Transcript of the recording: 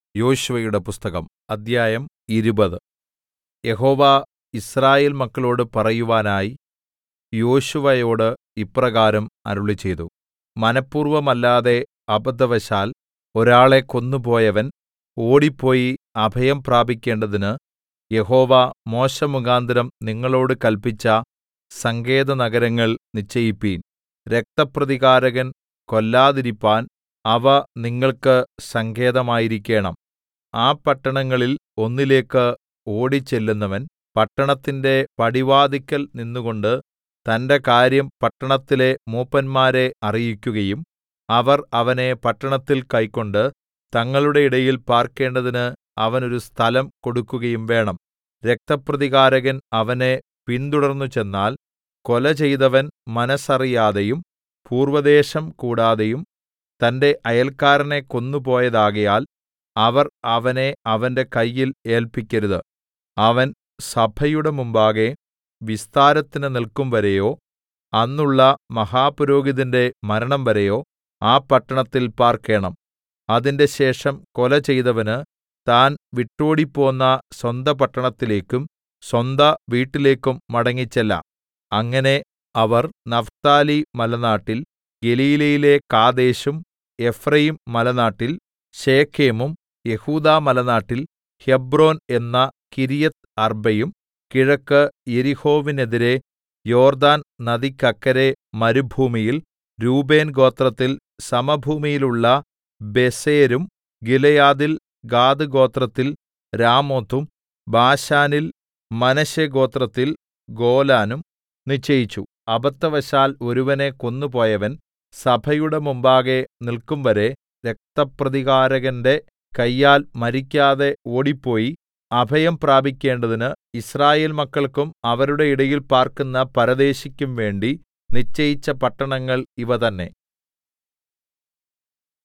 യോശുവയുടെ പുസ്തകം അദ്ധ്യായം ഇരുപത് യഹോവ യിസ്രായേൽ മക്കളോട് പറയുവാനായി യോശുവയോട് ഇപ്രകാരം അരുളിച്ചെയ്തു മനഃപൂർവ്വമല്ലാതെ അബദ്ധവശാൽ ഒരാളെ കൊന്നുപോയവൻ ഓടിപ്പോയി അഭയം പ്രാപിക്കേണ്ടതിന് യഹോവ മോശെമുഖാന്തരം നിങ്ങളോട് കല്പിച്ച സങ്കേതനഗരങ്ങൾ നിശ്ചയിപ്പീൻ രക്തപ്രതികാരകൻ കൊല്ലാതിരിപ്പാൻ അവ നിങ്ങൾക്ക് സങ്കേതമായിരിക്കേണം ആ പട്ടണങ്ങളിൽ ഒന്നിലേക്ക് ഓടിച്ചെല്ലുന്നവൻ പട്ടണത്തിന്റെ പടിവാതില്ക്കൽ നിന്നുകൊണ്ട് തന്റെ കാര്യം പട്ടണത്തിലെ മൂപ്പന്മാരെ അറിയിക്കുകയും അവർ അവനെ പട്ടണത്തിൽ കൈക്കൊണ്ട് തങ്ങളുടെ ഇടയിൽ പാർക്കേണ്ടതിന് അവന് ഒരു സ്ഥലം കൊടുക്കുകയും വേണം രക്തപ്രതികാരകൻ അവനെ പിന്തുടർന്നു ചെന്നാൽ കൊല ചെയ്തവൻ മനസ്സറിയാതെയും പൂർവ്വദ്വേഷം കൂടാതെയും തന്റെ അയൽക്കാരനെ കൊന്നുപോയതാകയാൽ അവർ അവനെ അവന്റെ കയ്യിൽ ഏല്പിക്കരുത് അവൻ സഭയുടെ മുമ്പാകെ വിസ്താരത്തിന് നിൽക്കുംവരെയോ അന്നുള്ള മഹാപുരോഹിതന്റെ മരണംവരെയോ ആ പട്ടണത്തിൽ പാർക്കേണം അതിന്റെ ശേഷം കൊല ചെയ്തവന് താൻ വിട്ടോടിപ്പോന്ന സ്വന്തപട്ടണത്തിലേക്കും സ്വന്ത വീട്ടിലേക്കും മടങ്ങിച്ചെല്ലാം അങ്ങനെ അവർ നഫ്താലി മലനാട്ടിൽ ഗലീലയിലെ കാദേശും എഫ്രയീം മലനാട്ടിൽ ശെഖേമും യെഹൂദാമലനാട്ടിൽ ഹെബ്രോൻ എന്ന കിര്യത്ത് അർബയും കിഴക്ക് യെരിഹോവിനെതിരെ യോർദ്ദാൻ നദിക്കക്കരെ മരുഭൂമിയിൽ രൂബേൻ ഗോത്രത്തിൽ സമഭൂമിയിലുള്ള ബേസെരും ഗിലെയാദിൽ ഗാദ് ഗോത്രത്തിൽ രാമോത്തും ബാശാനിൽ മനശ്ശെ ഗോത്രത്തിൽ ഗോലാനും നിശ്ചയിച്ചു അബദ്ധവശാൽ ഒരുവനെ കൊന്നുപോയവൻ സഭയുടെ മുമ്പാകെ നിൽക്കുംവരെ രക്തപ്രതികാരകന്റെ കയ്യാൽ മരിക്കാതെ ഓടിപ്പോയി അഭയം പ്രാപിക്കേണ്ടതിന് യിസ്രായേൽ മക്കൾക്കും അവരുടെ ഇടയിൽ പാർക്കുന്ന പരദേശിക്കും വേണ്ടി നിശ്ചയിച്ച പട്ടണങ്ങൾ ഇവ തന്നേ